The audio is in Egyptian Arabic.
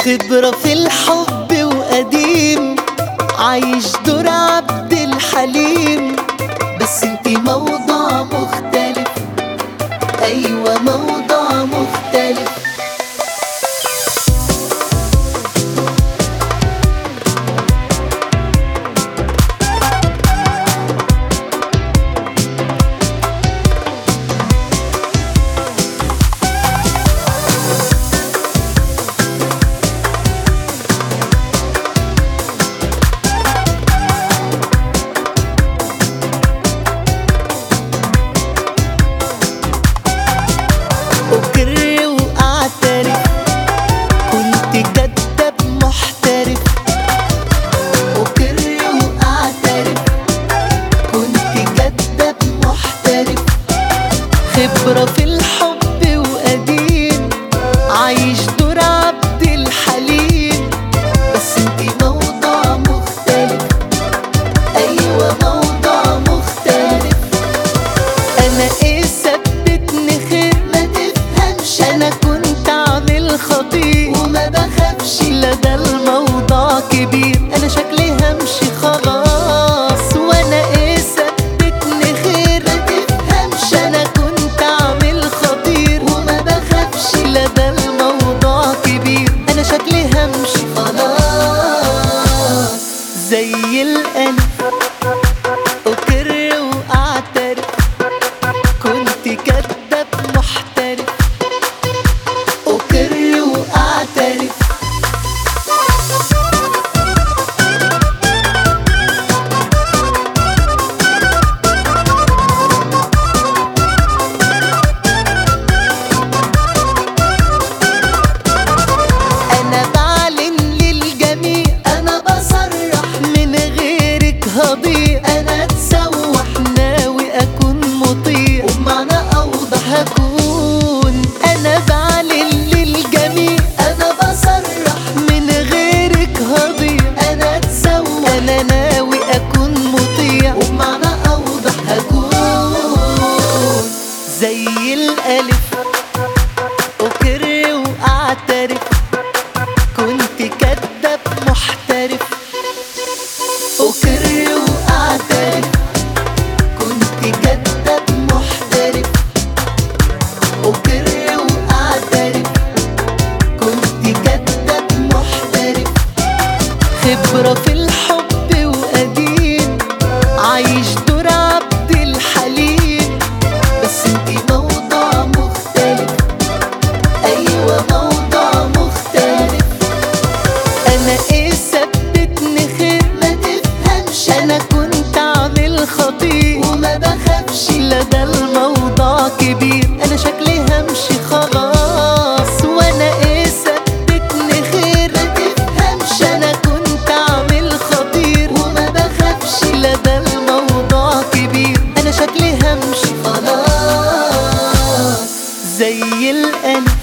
خبرة في الحب وقديم عايش دور عبد الحليم بس انتي موضوع مختلف ايوه موضوع مختلف أقر وأعترف كنت كداب محترف أقر وأعترف كنت كداب محترف خبرة في الحب وقديم عايش دور عبد الحليم بس انتي موضوع مختلف أيوة موضوع مختلف انا ايه ثبتني خير ما تفهمش انا كنت عامل خطير وما بخافش لا ده الموضوع كبير انا شكلي همشي خلاص وانا ايه ثبتني خير ما تفهمش انا كنت عامل خطير وما بخافش لا ده الموضوع كبير انا شكلي همشي خلاص زي الألف أقر وأعترف كنت كداب محترف أقر وأعترف أنا بعلن للجميع أنا بصرح من غيرك هضيع أنا اتسوح ناوي أكون مطيع وبمعنى أوضح هكون أنا بعلن للجميع أنا بصرح من غيرك هضيع أنا اتسوح أنا ناوي أكون مطيع وبمعنى أوضح هكون زي الألف أقر وأعترف كنت كداب محترف أقر وأعترف كنت كداب محترف أقر وأعترف كنت كداب محترف خبرة في الحب وقديم عايش دور عبد الحليم بس انتي موضوع مختلف ايوه موضوع مختلف انا ايه ثبتني خير ما تفهمش انا كنت عامل خطير وما بخافش لا ده الموضوع كبير انا شكلي همشي خلاص وانا ايه ثبتني خير ما تفهمش انا كنت عامل خطير وما بخافش لا ده الموضوع كبير انا شكلي همشي خلاص زي الألف